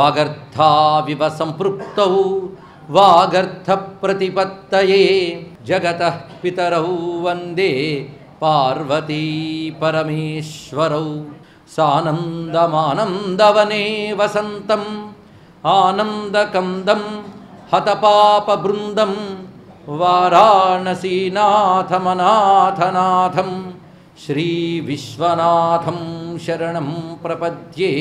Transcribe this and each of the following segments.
వాగర్థావివ సంపృక్తౌ వాగర్థ ప్రతిపత్తయే జగత పితరౌ వందే పార్వతీ పరమేశ్వరౌ సానందమానందవనే వసంతం ఆనందకందం హతపాపబృందం వారాణసీనాథమనాథనాథం శ్రీవిశ్వనాథం శరణం ప్రపద్యే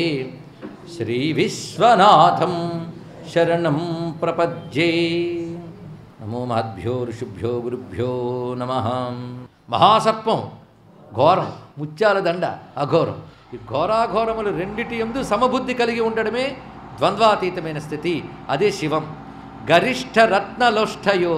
శ్రీవిశ్వనాథం శరణం ప్రపద్యే నమో మహద్భ్యో ఋషుభ్యో గురుభ్యో నమ మహాసర్పం ఘోరం ముత్యాల దండ అఘోరం ఈ ఘోరాఘోరములు రెండిటి ఎందు సమబుద్ధి కలిగి ఉండడమే ద్వంద్వాతీతమైన స్థితి అదే శివం గరిష్ట రత్నలోష్ఠయో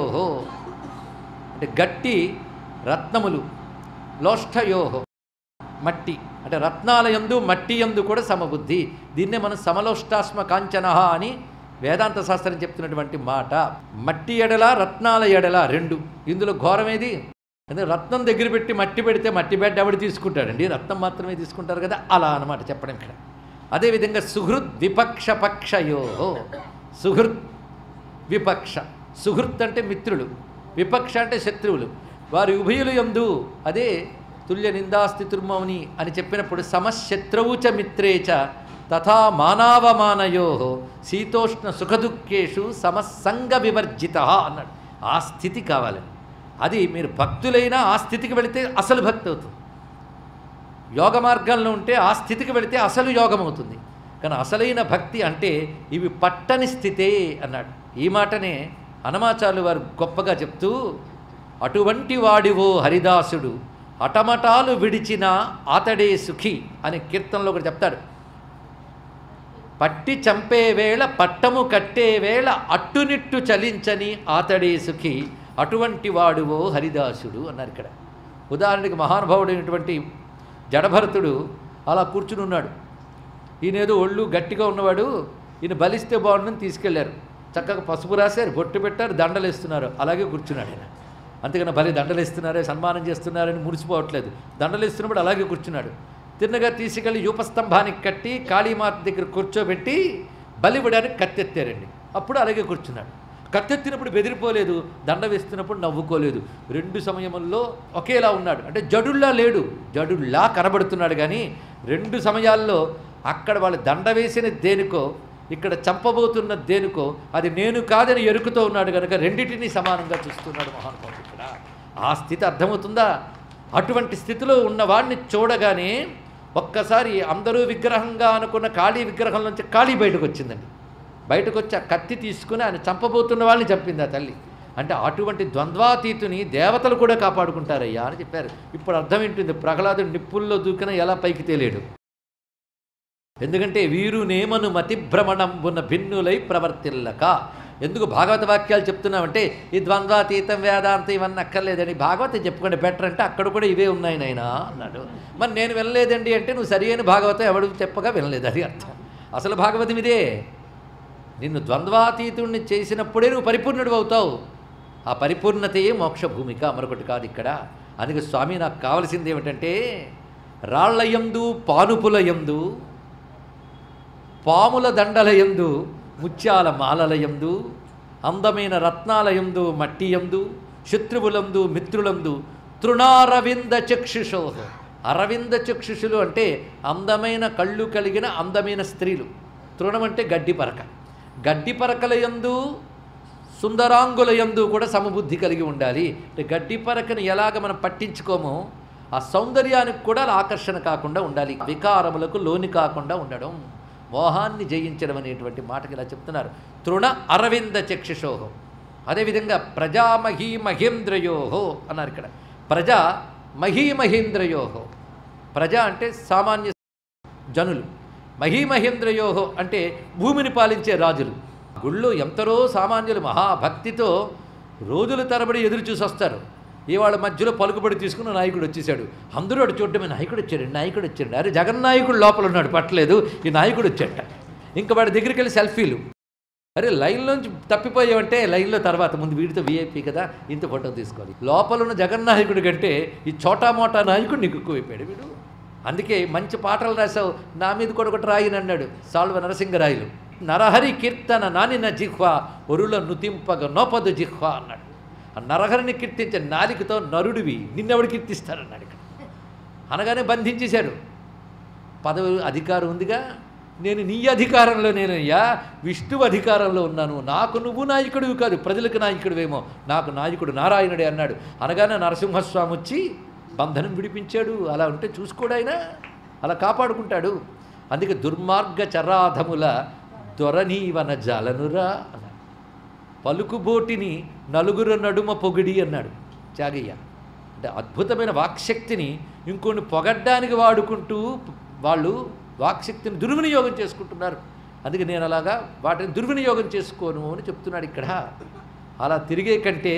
అంటే గట్టి రత్నములు లోష్ఠయోహో మట్టి అంటే రత్నాల యందు మట్టి యందు కూడా సమబుద్ధి దీన్నే మనం సమలోష్టాస్మ కాంచన అని వేదాంత శాస్త్రం చెప్తున్నటువంటి మాట మట్టి ఎడల రత్నాల ఎడల రెండు ఇందులో ఘోరమేది అంటే రత్నం దగ్గర పెట్టి మట్టి పెడితే మట్టి బెడ్ ఎవడు తీసుకుంటాడండి రత్నం మాత్రమే తీసుకుంటారు కదా అలా అన్నమాట చెప్పడం ఇక్కడ అదేవిధంగా సుహృద్ విపక్ష పక్షయో సుహృద్ విపక్ష సుహృత్ అంటే మిత్రులు విపక్ష అంటే శత్రువులు వారి ఉభయులు ఎందు అదే తుల్య నిందాస్థితుర్మౌని అని చెప్పినప్పుడు సమశత్రువు చ మిత్రే చ తథా మానావమానయో శీతోష్ణ సుఖదుఖేషు సమసంగ వివర్జిత అన్నాడు ఆ స్థితి కావాలి అది మీరు భక్తులైనా ఆ స్థితికి వెళితే అసలు భక్తి అవుతుంది యోగ మార్గంలో ఉంటే ఆ స్థితికి వెళితే అసలు యోగం అవుతుంది కానీ అసలైన భక్తి అంటే ఇవి పట్టని స్థితే అన్నాడు ఈ మాటనే హనుమాచార్యులు వారు గొప్పగా చెప్తూ అటువంటి వాడివో హరిదాసుడు అటమటాలు విడిచిన అతడే సుఖి అని కీర్తనలో ఒకటి చెప్తాడు పట్టి చంపే వేళ పట్టము కట్టే వేళ అట్టునిట్టు చలించని ఆతడే సుఖి అటువంటి వాడువో హరిదాసుడు అన్నారు ఇక్కడ ఉదాహరణకి మహానుభావుడైనటువంటి జడభరతుడు అలా కూర్చుని ఉన్నాడు ఈయనేదో ఒళ్ళు గట్టిగా ఉన్నవాడు ఈయన బలిస్తే బాగుండని తీసుకెళ్లారు చక్కగా పసుపు రాశారు బొట్టు పెట్టారు దండలు ఇస్తున్నారు అలాగే కూర్చున్నాడు ఆయన అంతేగాని బలి దండలు ఇస్తున్నారే సన్మానం చేస్తున్నారని మురిసిపోవట్లేదు దండలు ఇస్తున్నప్పుడు అలాగే కూర్చున్నాడు తిన్నగా తీసుకెళ్లి యూపస్తంభానికి కట్టి కాళీమాత దగ్గర కూర్చోబెట్టి బలివ్వడానికి కత్తెత్తారండి అప్పుడు అలాగే కూర్చున్నాడు కత్తెత్తినప్పుడు బెదిరిపోలేదు దండ వేస్తున్నప్పుడు నవ్వుకోలేదు రెండు సమయముల్లో ఒకేలా ఉన్నాడు అంటే జడుల్లా లేడు జడుల్లా కనబడుతున్నాడు కానీ రెండు సమయాల్లో అక్కడ వాళ్ళు దండ వేసిన దేనికో ఇక్కడ చంపబోతున్న దేనికో అది నేను కాదని ఎరుకుతూ ఉన్నాడు కనుక రెండిటిని సమానంగా చూస్తున్నాడు మహానుభావుడు ఇక్కడ ఆ స్థితి అర్థమవుతుందా అటువంటి స్థితిలో ఉన్నవాడిని చూడగానే ఒక్కసారి అందరూ విగ్రహంగా అనుకున్న ఖాళీ విగ్రహం నుంచి ఖాళీ బయటకు వచ్చిందండి బయటకు వచ్చి ఆ కత్తి తీసుకుని ఆయన చంపబోతున్న వాళ్ళని చంపింది ఆ తల్లి అంటే అటువంటి ద్వంద్వాతీతుని దేవతలు కూడా కాపాడుకుంటారయ్యా అని చెప్పారు ఇప్పుడు అర్థం ఏంటుంది ప్రహ్లాదుడు నిప్పుల్లో దూకిన ఎలా పైకి తేలేడు ఎందుకంటే వీరు నేమను మతిభ్రమణంబున భిన్నులై ప్రవర్తిల్లక ఎందుకు భాగవత వాక్యాలు చెప్తున్నామంటే ఈ ద్వంద్వాతీతం వేదాంతం ఇవన్నీ అక్కర్లేదండి భాగవతం చెప్పుకోండి బెటర్ అంటే అక్కడ కూడా ఇవే ఉన్నాయి నాయనా అన్నాడు మరి నేను వినలేదండి అంటే నువ్వు సరి అయిన భాగవతం ఎవడు చెప్పగా వినలేదు అది అర్థం అసలు భాగవతం ఇదే నిన్ను ద్వంద్వాతీతుణ్ణి చేసినప్పుడే నువ్వు పరిపూర్ణుడు అవుతావు ఆ పరిపూర్ణతయే మోక్ష భూమిక మరొకటి కాదు ఇక్కడ అందుకే స్వామి నాకు కావలసింది ఏమిటంటే రాళ్లయందు పానుపుల యందు పాముల దండలయందు ముత్యాల మాలలయందు అందమైన రత్నాలయందు మట్టియందు శత్రువులందు మిత్రులందు తృణారవింద చక్షుషో అరవింద చక్షుషులు అంటే అందమైన కళ్ళు కలిగిన అందమైన స్త్రీలు తృణం అంటే గడ్డి పరక గడ్డి పరకల యందు సుందరాంగుల యందు కూడా సమబుద్ధి కలిగి ఉండాలి అంటే గడ్డి పరకను ఎలాగ మనం పట్టించుకోమో ఆ సౌందర్యానికి కూడా ఆకర్షణ కాకుండా ఉండాలి వికారములకు లోని కాకుండా ఉండడం మోహాన్ని జయించడం అనేటువంటి మాటకి ఇలా చెప్తున్నారు తృణ అరవింద చక్షుషోహో అదేవిధంగా ప్రజామహీ మహేంద్రయోహో అన్నారు ఇక్కడ ప్రజా మహీమహేంద్రయోహో ప్రజ అంటే సామాన్య జనులు మహీమహేంద్రయోహో అంటే భూమిని పాలించే రాజులు గుళ్ళో ఎంతరో సామాన్యులు మహాభక్తితో రోజుల తరబడి ఎదురు చూసి వస్తారు ఇవాళ మధ్యలో పలుకుబడి తీసుకున్న నాయకుడు వచ్చేసాడు అందరూ అటు చూడటమే నాయకుడు వచ్చాడు నాయకుడు వచ్చాడు అరే జగన్నాయకుడు లోపల ఉన్నాడు పట్టలేదు ఈ నాయకుడు వచ్చాట ఇంకా వాడి దగ్గరికి వెళ్ళి సెల్ఫీలు అరే లైన్లోంచి తప్పిపోయావంటే లైన్లో తర్వాత ముందు వీడితో వీఐపీ కదా ఇంత ఫోటో తీసుకోవాలి లోపల ఉన్న జగన్నాయకుడి కంటే ఈ చోటా మోటా నాయకుడు నీకు ఎక్కువైపోయాడు వీడు అందుకే మంచి పాటలు రాశావు నా మీద కూడా ఒకటి రాయిని అన్నాడు సాల్వ నరసింగరాయలు నరహరి కీర్తన నానిన జిహ్వ ఒరుల నుతింపగ నోపదు జిహ్వ అన్నాడు ఆ నరహరిని కీర్తించే నాలికతో నరుడివి నిన్నెవడు కీర్తిస్తాడన్నాడు ఇక్కడ అనగానే బంధించేశాడు పదవి అధికారం ఉందిగా నేను నీ అధికారంలో నేనయ్యా విష్ణువు అధికారంలో ఉన్నాను నాకు నువ్వు నాయకుడివి కాదు ప్రజలకు నాయకుడివేమో నాకు నాయకుడు నారాయణుడే అన్నాడు అనగానే నరసింహస్వామి వచ్చి బంధనం విడిపించాడు అలా ఉంటే చూసుకోడు ఆయన అలా కాపాడుకుంటాడు అందుకే దుర్మార్గ చరాధముల దొరనీవన జలనురా అన్నాడు పలుకుబోటిని నలుగురు నడుమ పొగిడి అన్నాడు త్యాగయ్య అంటే అద్భుతమైన వాక్శక్తిని ఇంకొన్ని పొగడ్డానికి వాడుకుంటూ వాళ్ళు వాక్శక్తిని దుర్వినియోగం చేసుకుంటున్నారు అందుకే నేను అలాగా వాటిని దుర్వినియోగం చేసుకోను అని చెప్తున్నాడు ఇక్కడ అలా తిరిగే కంటే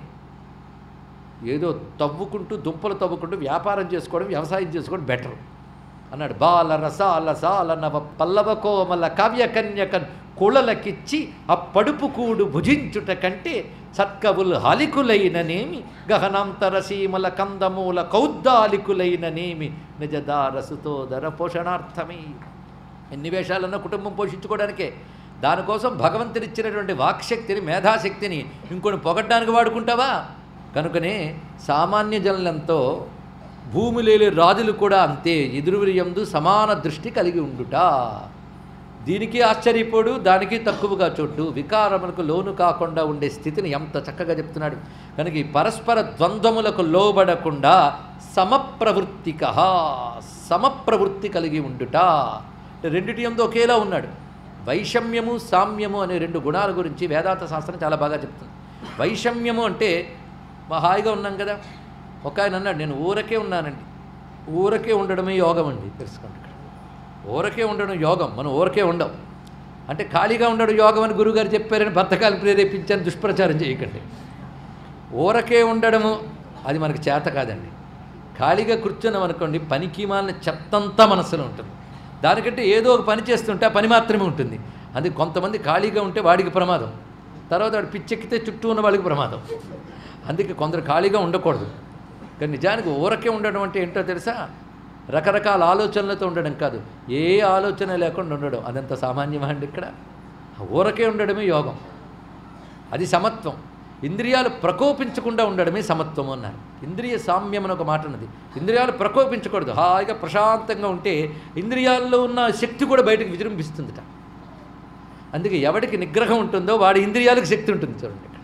ఏదో తవ్వుకుంటూ దుంపలు తవ్వుకుంటూ వ్యాపారం చేసుకోవడం వ్యవసాయం చేసుకోవడం బెటర్ అన్నాడు బాల రసాల సాల నవ పల్లవ కోమల కావ్య కన్యకన్ కుళలకిచ్చి ఆ పడుపు కూడు భుజించుట కంటే సత్కవులు హాలికులైననేమి గహనాంతర సీమల కందమూల కౌద్దాలికులైననేమి నిజదార సుతోదర పోషణార్థమే ఎన్ని వేషాలన్నా కుటుంబం పోషించుకోవడానికే దానికోసం భగవంతుడిచ్చినటువంటి వాక్శక్తిని మేధాశక్తిని ఇంకొని పొగడ్డానికి వాడుకుంటావా కనుకనే సామాన్య జనులంతో భూమి లేని రాజులు కూడా అంతే ఎదురుయందు సమాన దృష్టి కలిగి ఉండుట దీనికి ఆశ్చర్యపోడు దానికి తక్కువగా చోటు వికారములకు లోను కాకుండా ఉండే స్థితిని ఎంత చక్కగా చెప్తున్నాడు కనుక ఈ పరస్పర ద్వంద్వములకు లోబడకుండా సమప్రవృత్తిక సమప్రవృత్తి కలిగి ఉండుట రెండిటి ఎందు ఒకేలా ఉన్నాడు వైషమ్యము సామ్యము అనే రెండు గుణాల గురించి వేదాంత శాస్త్రం చాలా బాగా చెప్తుంది వైషమ్యము అంటే మా హాయిగా ఉన్నాం కదా ఒక ఆయన అన్నాడు నేను ఊరకే ఉన్నానండి ఊరకే ఉండడమే యోగం అండి తెలుసుకోండి ఇక్కడ ఊరకే ఉండడం యోగం మనం ఊరకే ఉండం అంటే ఖాళీగా ఉండడం యోగం అని గురుగారు చెప్పారని బద్ధకాలు ప్రేరేపించాను దుష్ప్రచారం చేయకండి ఊరకే ఉండడము అది మనకు చేత కాదండి ఖాళీగా కూర్చున్నాం అనుకోండి పనికి మాలిన చెత్తంతా మనసులో ఉంటుంది దానికంటే ఏదో ఒక పని చేస్తుంటే ఆ పని మాత్రమే ఉంటుంది అది కొంతమంది ఖాళీగా ఉంటే వాడికి ప్రమాదం తర్వాత వాడు పిచ్చెక్కితే చుట్టూ ఉన్న వాళ్ళకి ప్రమాదం అందుకే కొందరు ఖాళీగా ఉండకూడదు కానీ నిజానికి ఊరకే ఉండడం అంటే ఏంటో తెలుసా రకరకాల ఆలోచనలతో ఉండడం కాదు ఏ ఆలోచన లేకుండా ఉండడం అదంత సామాన్యమా అండి ఇక్కడ ఊరకే ఉండడమే యోగం అది సమత్వం ఇంద్రియాలు ప్రకోపించకుండా ఉండడమే సమత్వం అన్నారు ఇంద్రియ సామ్యం అని ఒక మాట ఉన్నది ఇంద్రియాలు ప్రకోపించకూడదు హాయిగా ప్రశాంతంగా ఉంటే ఇంద్రియాల్లో ఉన్న శక్తి కూడా బయటకు విజృంభిస్తుందిట అందుకే ఎవడికి నిగ్రహం ఉంటుందో వాడి ఇంద్రియాలకు శక్తి ఉంటుంది చూడండి ఇక్కడ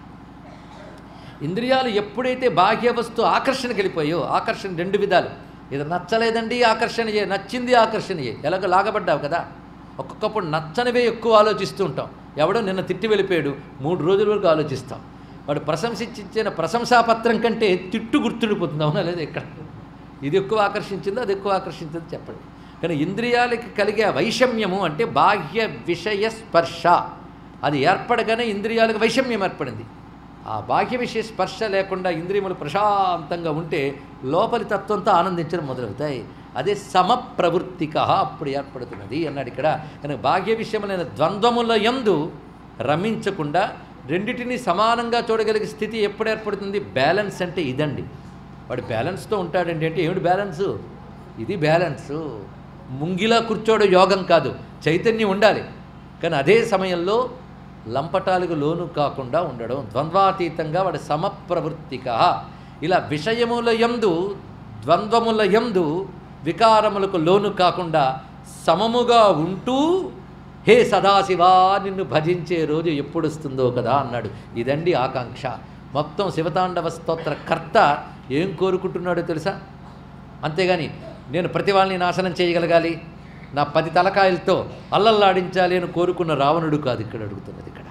ఇంద్రియాలు ఎప్పుడైతే బాహ్య వస్తు ఆకర్షణకి వెళ్ళిపోయో ఆకర్షణ రెండు విధాలు ఇది నచ్చలేదండి ఆకర్షణ చే నచ్చింది ఆకర్షణ చే ఎలాగో లాగబడ్డావు కదా ఒక్కొక్కప్పుడు నచ్చనివే ఎక్కువ ఆలోచిస్తూ ఉంటాం ఎవడో నిన్న తిట్టి వెళ్ళిపోయాడు మూడు రోజుల వరకు ఆలోచిస్తాం వాడు ప్రశంసించిన ప్రశంసాపత్రం కంటే తిట్టు గుర్తుండిపోతుంది అవునా లేదా ఇక్కడ ఇది ఎక్కువ ఆకర్షించిందో అది ఎక్కువ ఆకర్షించిందో చెప్పండి కానీ ఇంద్రియాలకి కలిగే ఆ వైషమ్యము అంటే బాహ్య విషయ స్పర్శ అది ఏర్పడగానే ఇంద్రియాలకు వైషమ్యం ఏర్పడింది ఆ బాహ్య విషయ స్పర్శ లేకుండా ఇంద్రియములు ప్రశాంతంగా ఉంటే లోపలి తత్వంతో ఆనందించడం మొదలవుతాయి అదే సమప్రవృత్తిక అప్పుడు ఏర్పడుతున్నది అన్నాడు ఇక్కడ కానీ బాహ్య విషయములైన ద్వంద్వముల యందు రమించకుండా రెండిటిని సమానంగా చూడగలిగే స్థితి ఎప్పుడు ఏర్పడుతుంది బ్యాలెన్స్ అంటే ఇదండి వాడు బ్యాలెన్స్తో ఉంటాడండి అంటే ఏమిటి బ్యాలెన్సు ఇది బ్యాలెన్సు ముంగిలా కూర్చోవడం యోగం కాదు చైతన్యం ఉండాలి కానీ అదే సమయంలో లంపటాలకు లోను కాకుండా ఉండడం ద్వంద్వాతీతంగా వాడి సమప్రవృత్తిక ఇలా విషయముల యందు ద్వంద్వముల యందు వికారములకు లోను కాకుండా సమముగా ఉంటూ హే సదాశివా నిన్ను భజించే రోజు ఎప్పుడు వస్తుందో కదా అన్నాడు ఇదండి ఆకాంక్ష మొత్తం శివతాండవ స్తోత్ర కర్త ఏం కోరుకుంటున్నాడో తెలుసా అంతేగాని నేను ప్రతి వాళ్ళని నాశనం చేయగలగాలి నా పది తలకాయలతో అల్లల్లాడించాలి అని కోరుకున్న రావణుడు కాదు ఇక్కడ అడుగుతున్నది ఇక్కడ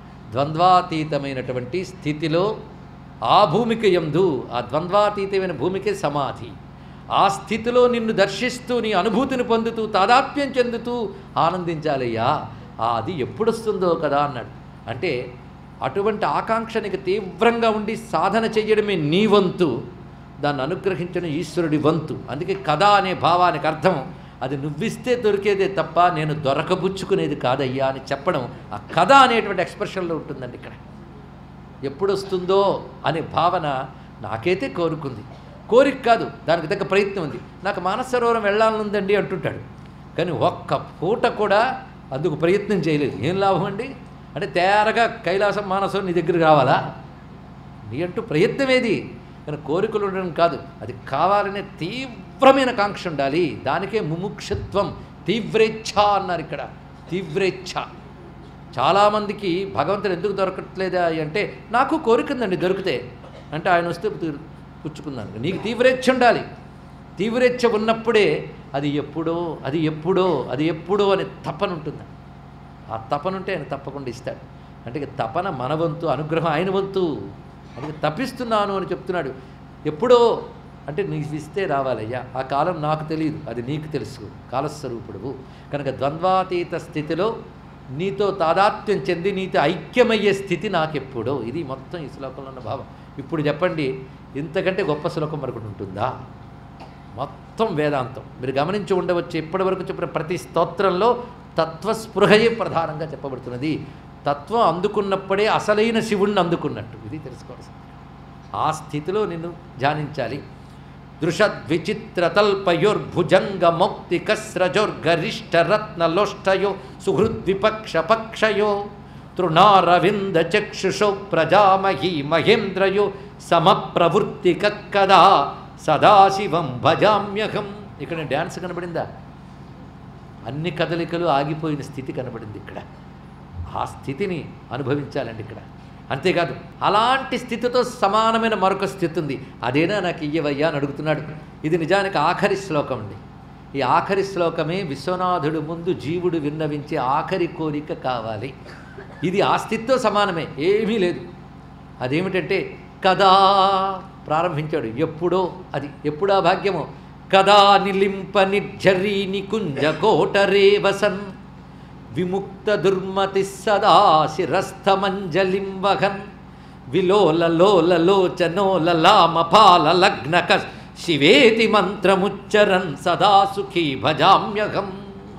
ద్వంద్వాతీతమైనటువంటి స్థితిలో ఆ భూమిక ఎందు ఆ ద్వంద్వాతీతమైన భూమికే సమాధి ఆ స్థితిలో నిన్ను దర్శిస్తూ నీ అనుభూతిని పొందుతూ తాదాత్మ్యం చెందుతూ ఆనందించాలయ్యా ఆ అది ఎప్పుడొస్తుందో కదా అన్నాడు అంటే అటువంటి ఆకాంక్ష నీకు తీవ్రంగా ఉండి సాధన చెయ్యడమే నీ వంతు దాన్ని అనుగ్రహించిన ఈశ్వరుడి వంతు అందుకే కథ అనే భావానికి అర్థం అది నువ్విస్తే దొరికేదే తప్ప నేను దొరకబుచ్చుకునేది కాదయ్యా అని చెప్పడం ఆ కథ అనేటువంటి ఎక్స్ప్రెషన్లో ఉంటుందండి ఇక్కడ ఎప్పుడు వస్తుందో అనే భావన నాకైతే కోరుకుంది కోరిక కాదు దానికి తగ్గ ప్రయత్నం ఉంది నాకు మానసరోవరం వెళ్ళాలనుందండి అంటుంటాడు కానీ ఒక్క పూట కూడా అందుకు ప్రయత్నం చేయలేదు ఏం లాభం అండి అంటే తేరగా కైలాసం మానసం నీ దగ్గరికి రావాలా నీ అంటూ ప్రయత్నం ఏది కానీ కోరికలు ఉండడం కాదు అది కావాలనే తీవ్రమైన కాంక్ష ఉండాలి దానికే ముముక్షత్వం తీవ్రేచ్ఛ అన్నారు ఇక్కడ తీవ్రేచ్ఛ చాలామందికి భగవంతుడు ఎందుకు దొరకట్లేదా అంటే నాకు కోరిక ఉందండి దొరికితే అంటే ఆయన వస్తే పు- పుచ్చుకున్నాను నీకు తీవ్రేచ్ఛ ఉండాలి తీవ్రేచ్ఛ ఉన్నప్పుడే అది ఎప్పుడో అది ఎప్పుడో అది ఎప్పుడో అనే తపన ఉంటుంది ఆ తపన ఉంటే ఆయన తప్పకుండా ఇస్తాడు అంటే ఇక తపన మన వంతు అనుగ్రహం ఆయన వంతు అందుకే తప్పిస్తున్నాను అని చెప్తున్నాడు ఎప్పుడో అంటే నీకు ఇస్తే రావాలయ్యా ఆ కాలం నాకు తెలియదు అది నీకు తెలుసు కాలస్వరూపుడువు కనుక ద్వంద్వాతీత స్థితిలో నీతో తాదాత్మ్యం చెంది నీతో ఐక్యమయ్యే స్థితి నాకెప్పుడో ఇది మొత్తం ఈ శ్లోకంలో ఉన్న భావం ఇప్పుడు చెప్పండి ఇంతకంటే గొప్ప శ్లోకం మరొకటి ఉంటుందా మొత్తం వేదాంతం మీరు గమనించి ఉండవచ్చు ఇప్పటి వరకు చెప్పిన ప్రతి స్తోత్రంలో తత్వస్పృహయే ప్రధానంగా చెప్పబడుతున్నది తత్వం అందుకున్నప్పుడే అసలైన శివుణ్ణి అందుకున్నట్టు ఇది తెలుసుకోవాల్సింది ఆ స్థితిలో నిన్ను ధ్యానించాలి దృషద్విచిత్రతల్పయోర్భుజంగ మౌక్తి కస్రజోర్గరిష్ట రత్నలోష్టయో సుహృద్విపక్ష పక్షయో తృణారవింద చక్షుషో ప్రజామహీ మహేంద్రయో సమప్రవృత్తి కక్కదా సదాశివం భజామ్యహం ఇక్కడ డ్యాన్స్ కనబడిందా అన్ని కదలికలు ఆగిపోయిన స్థితి కనబడింది ఇక్కడ ఆ స్థితిని అనుభవించాలండి ఇక్కడ అంతేకాదు అలాంటి స్థితితో సమానమైన మరొక స్థితి ఉంది అదేనా నాకు ఇయ్యవయ్యా అని అడుగుతున్నాడు ఇది నిజానికి ఆఖరి శ్లోకం అండి ఈ ఆఖరి శ్లోకమే విశ్వనాథుడు ముందు జీవుడు విన్నవించే ఆఖరి కోరిక కావాలి ఇది ఆ స్థితితో సమానమే ఏమీ లేదు అదేమిటంటే కదా ప్రారంభించాడు ఎప్పుడో అది ఎప్పుడా భాగ్యమో కదా నిలింప నిర్జరీ నికుంజ కోటరే వసన్ విముక్త దుర్మతి సదా శిరస్థమంజలిం వహన్ విలోల లోల లోచనోల లామపాల లగ్నక శివేతి మంత్రముచ్చరన్ సదా సుఖీ భజామ్యహం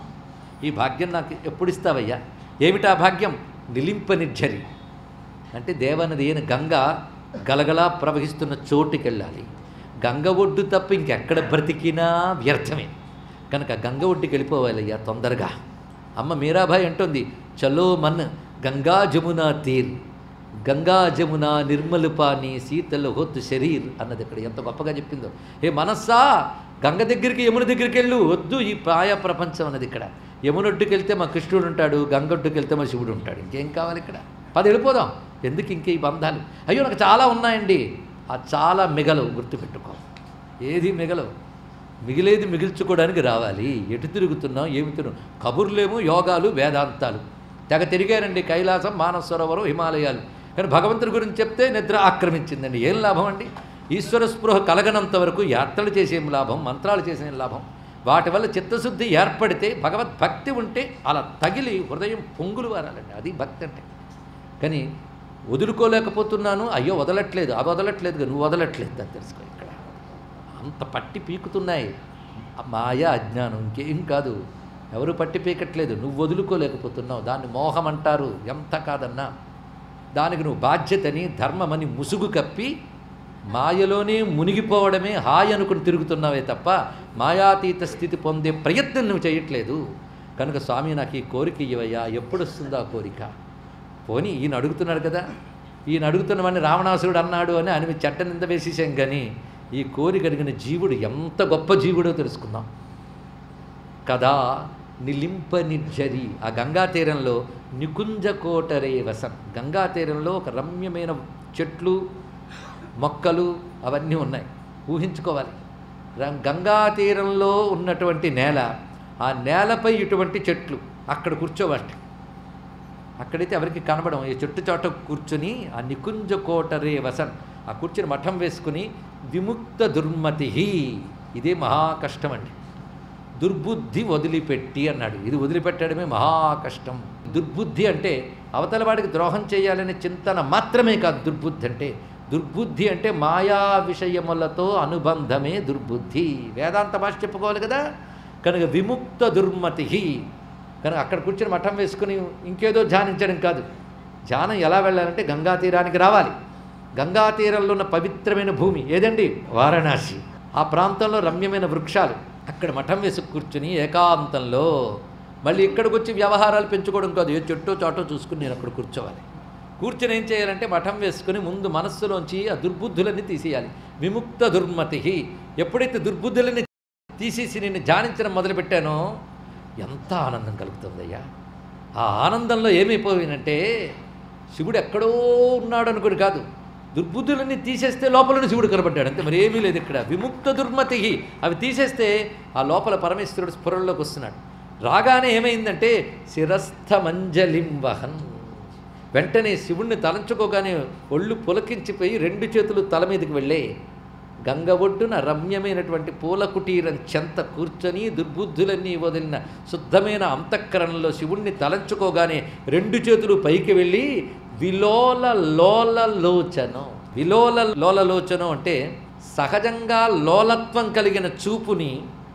ఈ భాగ్యం నాకు ఎప్పుడు ఇస్తావయ్యా ఏమిటా భాగ్యం నిలింప నిర్జరి అంటే దేవనది అయిన గంగ గలగలా ప్రవహిస్తున్న చోటుకి వెళ్ళాలి గంగ ఒడ్డు తప్ప ఇంకెక్కడ బ్రతికినా వ్యర్థమే కనుక గంగ ఒడ్డుకి వెళ్ళిపోవాలయ్యా తొందరగా అమ్మ మీరాబాయి అంటుంది చలో మన్ గంగా జమునా తీర్ గంగా జమున నిర్మలు పాని శీతల హొత్తు శరీర్ అన్నది ఇక్కడ ఎంత గొప్పగా చెప్పిందో ఏ మనస్సా గంగ దగ్గరికి యమున దగ్గరికి వెళ్ళు వద్దు ఈ ప్రాయ ప్రపంచం అన్నది ఇక్కడ యమునొడ్డుకి వెళ్తే మా కృష్ణుడు ఉంటాడు గంగొడ్డుకి వెళ్తే మా శివుడు ఉంటాడు ఇంకేం కావాలి ఇక్కడ పది వెళ్ళిపోదాం ఎందుకు ఇంకే ఈ బంధాలు అయ్యో నాకు చాలా ఉన్నాయండి ఆ చాలా మిగలవు గుర్తుపెట్టుకో ఏది మిగలవు మిగిలేది మిగిల్చుకోవడానికి రావాలి ఎటు తిరుగుతున్నాం ఏమి తిరుగు కబుర్లేమో యోగాలు వేదాంతాలు తెగ తిరిగారండి కైలాసం మానస సరోవరం హిమాలయాలు కానీ భగవంతుడి గురించి చెప్తే నిద్ర ఆక్రమించిందండి ఏం లాభం అండి ఈశ్వర స్పృహ కలగనంత వరకు యాత్రలు చేసేం లాభం మంత్రాలు చేసేం లాభం వాటి వల్ల చిత్తశుద్ధి ఏర్పడితే భగవద్భక్తి ఉంటే అలా తగిలి హృదయం పొంగులు వారాలండి అది భక్తి అంటే కానీ వదులుకోలేకపోతున్నాను అయ్యో వదలట్లేదు అది వదలట్లేదు నువ్వు వదలట్లేదు అని తెలుసుకో ఇక్కడ అంత పట్టి పీకుతున్నాయి మాయ అజ్ఞానం ఇంకేం కాదు ఎవరు పట్టి పీకట్లేదు నువ్వు వదులుకోలేకపోతున్నావు దాన్ని మోహం అంటారు ఎంత కాదన్నా దానికి నువ్వు బాధ్యతని ధర్మమని ముసుగు కప్పి మాయలోనే మునిగిపోవడమే హాయ్ అనుకుని తిరుగుతున్నావే తప్ప మాయాతీత స్థితి పొందే ప్రయత్నం నువ్వు చేయట్లేదు కనుక స్వామి నాకు ఈ కోరిక ఇవ్వయ్యా ఎప్పుడు వస్తుందో ఆ కోరిక పోనీ ఈయన అడుగుతున్నాడు కదా ఈయన అడుగుతున్నవని రావణాసురుడు అన్నాడు అని ఆయన మీద చెట్ట నింద వేసేసాం కానీ ఈ కోరిక అడిగిన జీవుడు ఎంత గొప్ప జీవుడో తెలుసుకుందాం కదా నిలింప నిర్జరి ఆ గంగా తీరంలో నికుంజ కోటరే వసం గంగా తీరంలో ఒక రమ్యమైన చెట్లు మొక్కలు అవన్నీ ఉన్నాయి ఊహించుకోవాలి రం- గంగా తీరంలో ఉన్నటువంటి నేల ఆ నేలపై ఇటువంటి చెట్లు అక్కడ కూర్చోవాలి అక్కడైతే ఎవరికి కనబడం ఈ చెట్టు చోట కూర్చుని ఆ నికుంజ కోటరే వసన్ ఆ కూర్చుని మఠం వేసుకుని విముక్త దుర్మతి ఇదే మహా కష్టం అండి దుర్బుద్ధి వదిలిపెట్టి అన్నాడు ఇది వదిలిపెట్టడమే మహా కష్టం దుర్బుద్ధి అంటే అవతల వాడికి ద్రోహం చేయాలనే చింతన మాత్రమే కాదు దుర్బుద్ధి అంటే దుర్బుద్ధి అంటే మాయా విషయములతో అనుబంధమే దుర్బుద్ధి వేదాంత భాష చెప్పుకోవాలి కదా కనుక విముక్త దుర్మతి కనుక అక్కడ కూర్చొని మఠం వేసుకుని ఇంకేదో ధ్యానించడం కాదు ధ్యానం ఎలా వెళ్ళాలంటే గంగా తీరానికి రావాలి గంగా తీరంలో ఉన్న పవిత్రమైన భూమి ఏదండి వారణాసి ఆ ప్రాంతంలో రమ్యమైన వృక్షాలు అక్కడ మఠం వేసి కూర్చుని ఏకాంతంలో మళ్ళీ ఇక్కడికి వచ్చి వ్యవహారాలు పెంచుకోవడం కాదు ఏ చెట్టో చాటో చూసుకుని నేను అక్కడ కూర్చోవాలి కూర్చొని ఏం చేయాలంటే మఠం వేసుకుని ముందు మనస్సులోంచి ఆ దుర్బుద్ధులన్నీ తీసేయాలి విముక్త దుర్మతి ఎప్పుడైతే దుర్బుద్ధులని తీసేసి నేను ధ్యానించడం మొదలుపెట్టానో ఎంత ఆనందం కలుగుతుందయ్యా ఆ ఆనందంలో ఏమైపోయినంటే శివుడు ఎక్కడో ఉన్నాడు అనుకుని కాదు దుర్బుద్ధులన్నీ తీసేస్తే లోపలనే శివుడు కనబడ్డాడు అంతే మరి ఏమీ లేదు ఇక్కడ విముక్త దుర్మతి అవి తీసేస్తే ఆ లోపల పరమేశ్వరుడు స్ఫురంలోకి వస్తున్నాడు రాగానే ఏమైందంటే శిరస్థ మంజలిం వహన్ వెంటనే శివుణ్ణి తలంచుకోగానే ఒళ్ళు పులకించిపోయి రెండు చేతులు తల మీదకి వెళ్ళే గంగ ఒడ్డున రమ్యమైనటువంటి పూల కుటీరం చెంత కూర్చొని దుర్బుద్ధులన్నీ వదిలిన శుద్ధమైన అంతఃకరణలో శివుణ్ణి తలంచుకోగానే రెండు చేతులు పైకి వెళ్ళి విలోల లోల లోచనం విలోల లోల లోచనం అంటే సహజంగా లోలత్వం కలిగిన చూపుని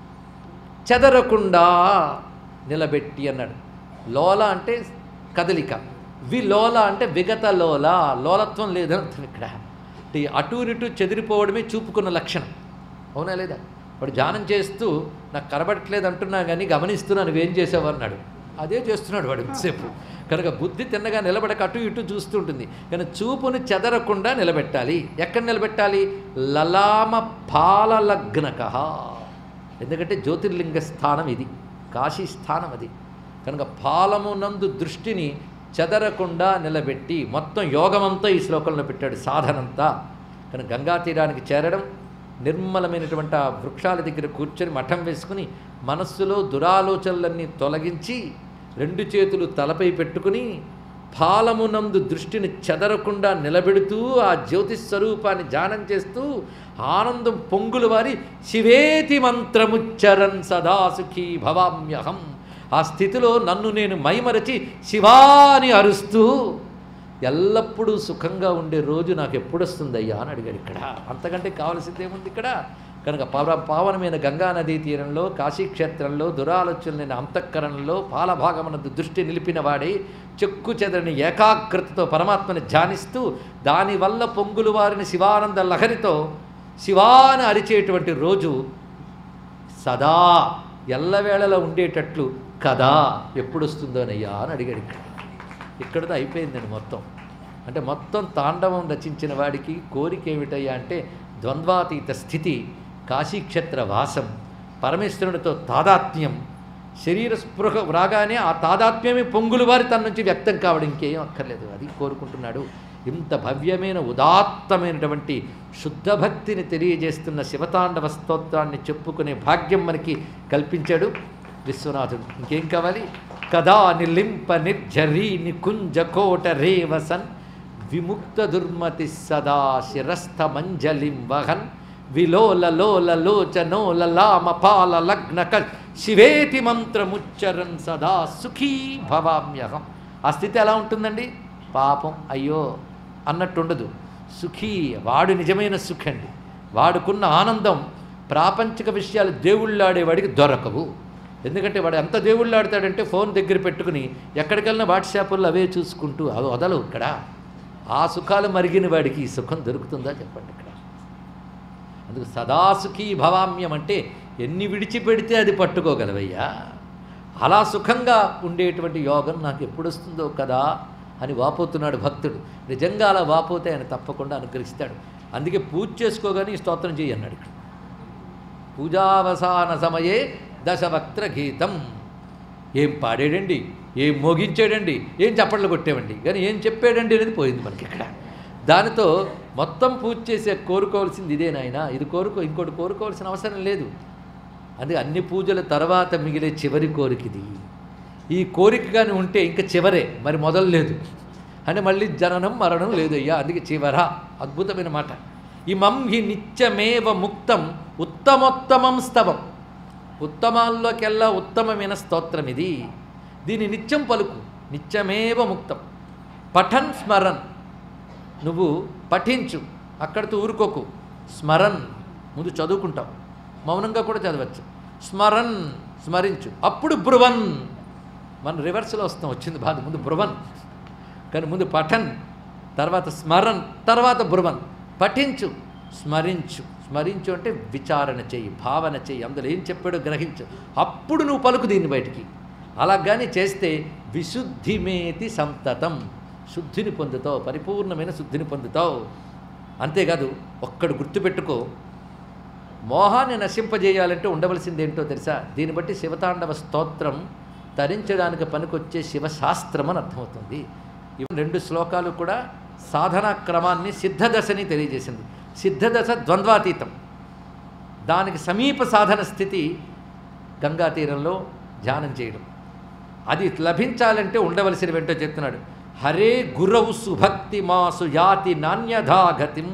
చెదరకుండా నిలబెట్టి అన్నాడు లోల అంటే కదలిక విలోల అంటే విగత లోల లోలత్వం లేదని అర్థం ఇక్కడ అంటే ఈ అటు ఇటు చెదిరిపోవడమే చూపుకున్న లక్షణం అవునా లేదా వాడు ధ్యానం చేస్తూ నాకు కనబడట్లేదు అంటున్నా కానీ గమనిస్తున్నా నువ్వేం చేసావు అన్నాడు అదే చేస్తున్నాడు వాడు ఎంతసేపు కనుక బుద్ధి తిన్నగా నిలబడక అటు ఇటు చూస్తుంటుంది కానీ చూపును చెదరకుండా నిలబెట్టాలి ఎక్కడ నిలబెట్టాలి లలామ పాలలగ్నక ఎందుకంటే జ్యోతిర్లింగ స్థానం ఇది కాశీ స్థానం అది కనుక పాలమునందు దృష్టిని చెదరకుండా నిలబెట్టి మొత్తం యోగమంతా ఈ శ్లోకంలో పెట్టాడు సాధనంతా కనుక గంగా తీరానికి చేరడం నిర్మలమైనటువంటి ఆ వృక్షాల దగ్గర కూర్చొని మఠం వేసుకుని మనస్సులో దురాలోచనలన్నీ తొలగించి రెండు చేతులు తలపై పెట్టుకుని పాలమునందు దృష్టిని చెదరకుండా నిలబెడుతూ ఆ జ్యోతి స్వరూపాన్ని ధ్యానం చేస్తూ ఆనందం పొంగులు వారి శివేతి మంత్రముచ్చరన్ సదాసుఖీ భవామ్యహం ఆ స్థితిలో నన్ను నేను మైమరచి శివాని అరుస్తూ ఎల్లప్పుడూ సుఖంగా ఉండే రోజు నాకు ఎప్పుడు వస్తుందయ్యా అని అడిగాడు ఇక్కడ అంతకంటే కావలసింది ఏముంది ఇక్కడ కనుక పవ పావనమైన గంగా నదీ తీరంలో కాశీక్షేత్రంలో దురాలోచనలైన అంతఃకరణలో పాలభాగమునందు దృష్టి నిలిపిన వాడే చెక్కు చెదరని ఏకాగ్రతతో పరమాత్మని ధ్యానిస్తూ దానివల్ల పొంగులు వారిని శివానంద లహరితో శివాని అరిచేటువంటి రోజు సదా ఎల్లవేళలా ఉండేటట్లు కదా ఎప్పుడు వస్తుందోనయ్యా అని అడిగాడు ఇక్కడ ఇక్కడితో అయిపోయిందండి మొత్తం అంటే మొత్తం తాండవం రచించిన వాడికి కోరిక ఏమిటయ్యా అంటే ద్వంద్వాతీత స్థితి కాశీక్షేత్ర వాసం పరమేశ్వరునితో తాదాత్మ్యం శరీర స్పృహ రాగానే ఆ తాదాత్మ్యమే పొంగులు వారి తన నుంచి వ్యక్తం కావడం ఇంకేం అక్కర్లేదు అది కోరుకుంటున్నాడు ఇంత భవ్యమైన ఉదాత్తమైనటువంటి శుద్ధ భక్తిని తెలియజేస్తున్న శివతాండవ స్తోత్రాన్ని చెప్పుకునే భాగ్యం మనకి కల్పించాడు విశ్వనాథుడు ఇంకేం కావాలి కదా నిలింప నిర్జరీ నికుంజ కోట రేవసన్ విముక్త దుర్మతి సదా శిరస్థ మంజలిం వహన్ విలోల లోల లోచనోల లామ పాల లగ్నక శివేతి మంత్రముచ్చరన్ సదా సుఖీ భవామ్యహం ఆ స్థితి ఎలా ఉంటుందండి పాపం అయ్యో అన్నట్టుండదు సుఖీ వాడు నిజమైన సుఖండి వాడుకున్న ఆనందం ప్రాపంచిక విషయాలు దేవుళ్ళాడేవాడికి దొరకవు ఎందుకంటే వాడు ఎంత దేవుళ్ళు ఆడతాడంటే ఫోన్ దగ్గర పెట్టుకుని ఎక్కడికెళ్ళినా వాట్సాప్లో అవే చూసుకుంటూ అవి వదలవు ఇక్కడ ఆ సుఖాలు మరిగిన వాడికి ఈ సుఖం దొరుకుతుందా చెప్పండి ఇక్కడ అందుకు సదాసుఖీ భవామ్యం అంటే ఎన్ని విడిచిపెడితే అది పట్టుకోగలవయ్యా అలా సుఖంగా ఉండేటువంటి యోగం నాకు ఎప్పుడు వస్తుందో కదా అని వాపోతున్నాడు భక్తుడు నిజంగా అలా వాపోతే ఆయన తప్పకుండా అనుగ్రహిస్తాడు అందుకే పూజ చేసుకోగానే ఈ స్తోత్రం చేయి అన్నాడు ఇక్కడ పూజావసాన సమయే దశవక్త్ర గీతం ఏం పాడాడండి ఏం మోగించాడండి ఏం చప్పట్లు కొట్టేవండి కానీ ఏం చెప్పాడండి అనేది పోయింది మనకి ఇక్కడ దానితో మొత్తం పూజ చేసే కోరుకోవాల్సింది ఇదే నాయన ఇది కోరుకో ఇంకోటి కోరుకోవాల్సిన అవసరం లేదు అందుకే అన్ని పూజల తర్వాత మిగిలే చివరి కోరిక ఇది ఈ కోరిక కానీ ఉంటే ఇంకా చివరే మరి మొదలు లేదు అంటే మళ్ళీ జననం మరణం లేదయ్యా అందుకే చివర అద్భుతమైన మాట ఇమం హి నిత్యమేవ ముక్తం ఉత్తమోత్తమం స్తవం ఉత్తమాల్లోకెల్లా ఉత్తమమైన స్తోత్రం ఇది దీని నిత్యం పలుకు నిత్యమేవ ముక్తం పఠన్ స్మరన్ నువ్వు పఠించు అక్కడితో ఊరుకోకు స్మరన్ ముందు చదువుకుంటావు మౌనంగా కూడా చదవచ్చు స్మరన్ స్మరించు అప్పుడు బ్రువన్ మన రివర్స్లో వస్తాం వచ్చింది బాధ ముందు బ్రువన్ కానీ ముందు పఠన్ తర్వాత స్మరన్ తర్వాత బ్రువన్ పఠించు స్మరించు స్మరించు అంటే విచారణ చెయ్యి భావన చెయ్యి అందులో ఏం చెప్పాడో గ్రహించు అప్పుడు నువ్వు పలుకు దీన్ని బయటికి అలా కానీ చేస్తే విశుద్ధిమేతి సంతతం శుద్ధిని పొందుతావు పరిపూర్ణమైన శుద్ధిని పొందుతావు అంతేకాదు ఒక్కడు గుర్తుపెట్టుకో మోహాన్ని నశింపజేయాలంటే ఉండవలసింది ఏంటో తెలుసా దీన్ని బట్టి శివతాండవ స్తోత్రం తరించడానికి పనికొచ్చే శివశాస్త్రం అని అర్థమవుతుంది ఇవి రెండు శ్లోకాలు కూడా సాధనా క్రమాన్ని సిద్ధదశని తెలియజేసింది సిద్ధదశ ద్వంద్వాతీతం దానికి సమీప సాధన స్థితి గంగా తీరంలో ధ్యానం చేయడం అది లభించాలంటే ఉండవలసిన వెంటో చెప్తున్నాడు హరే గురవు సుభక్తి మాసు యాతి నాణ్యధాగతిం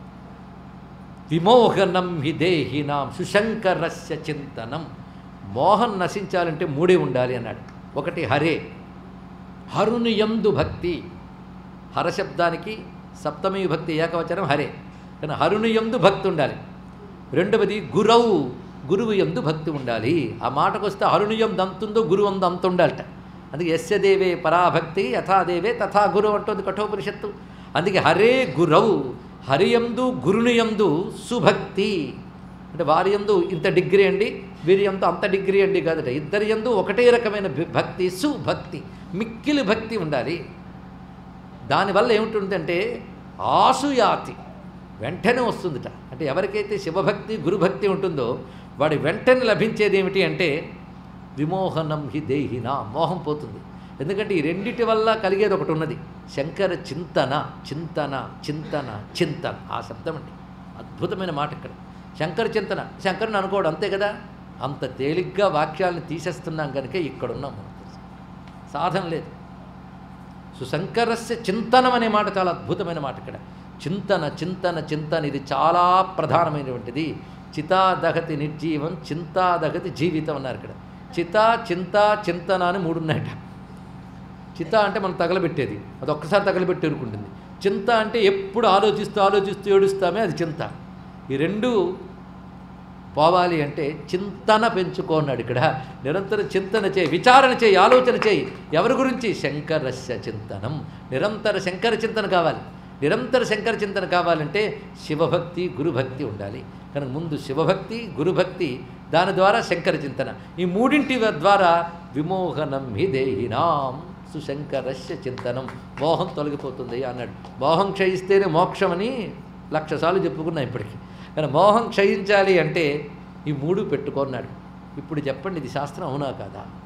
విమోహనం హి దేహినాం సుశంకరస్య చింతనం మోహం నశించాలంటే మూడే ఉండాలి అన్నాడు ఒకటి హరే హరుని యందు భక్తి హరశబ్దానికి సప్తమి భక్తి ఏకవచనం హరే కానీ హరుని యందు భక్తి ఉండాలి రెండవది గురవు గురువు యందు భక్తి ఉండాలి ఆ మాటకు వస్తే హరుని యందు అంతుందో గురువు అందు అంత ఉండాలట అందుకే యస్య దేవే పరాభక్తి యథాదేవే తథా గురువు అంటుంది కఠోపనిషత్తు అందుకే హరే గురవు హరియందు గురుని యందు సుభక్తి అంటే వారి యందు ఇంత డిగ్రీ అండి వీరి యందు అంత డిగ్రీ అండి కాదట ఇద్దరి యందు ఒకటే రకమైన భి- భక్తి సుభక్తి మిక్కిలి భక్తి ఉండాలి దానివల్ల ఏమిటుందంటే ఆసుయాతి వెంటనే వస్తుందిట అంటే ఎవరికైతే శివభక్తి గురుభక్తి ఉంటుందో వాడి వెంటనే లభించేది ఏమిటి అంటే విమోహనం హి దేహిన మోహం పోతుంది ఎందుకంటే ఈ రెండిటి వల్ల కలిగేది ఒకటి ఉన్నది శంకర చింతన చింతన చింతన చింతన ఆ శబ్దం అండి అద్భుతమైన మాట ఇక్కడ శంకర చింతన శంకరుని అనుకోవడం అంతే కదా అంత తేలిగ్గా వాక్యాలను తీసేస్తున్నాం కనుక ఇక్కడున్నాం మనం సాధన లేదు సుశంకరస్య చింతనం అనే మాట చాలా అద్భుతమైన మాట ఇక్కడ చింతన చింతన చింతన ఇది చాలా ప్రధానమైనటువంటిది చితాదగతి నిర్జీవం చింతాదగతి జీవితం అన్నారు ఇక్కడ చిత చింత చింతన అని మూడు ఉన్నాయట చిత అంటే మనం తగలబెట్టేది అది ఒక్కసారి తగలబెట్టి ఎరుకుంటుంది చింత అంటే ఎప్పుడు ఆలోచిస్తూ ఆలోచిస్తూ ఏడుస్తామే అది చింత ఈ రెండు పోవాలి అంటే చింతన పెంచుకోన్నాడు ఇక్కడ నిరంతరం చింతన చేయి విచారణ చేయి ఆలోచన చేయి ఎవరి గురించి శంకరస్య చింతనం నిరంతర శంకర చింతన కావాలి నిరంతర శంకర చింతన కావాలంటే శివభక్తి గురుభక్తి ఉండాలి కనుక ముందు శివభక్తి గురుభక్తి దాని ద్వారా శంకర చింతన ఈ మూడింటి ద్వారా విమోహనం హి దేహినాం సుశంకరస్య చింతనం మోహం తొలగిపోతుంది అన్నాడు మోహం క్షయిస్తేనే మోక్షమని లక్ష సార్లు చెప్పుకున్నాం ఇప్పటికి కానీ మోహం క్షయించాలి అంటే ఈ మూడు పెట్టుకున్నాడు ఇప్పుడు చెప్పండి ఇది శాస్త్రం అవునా కాదా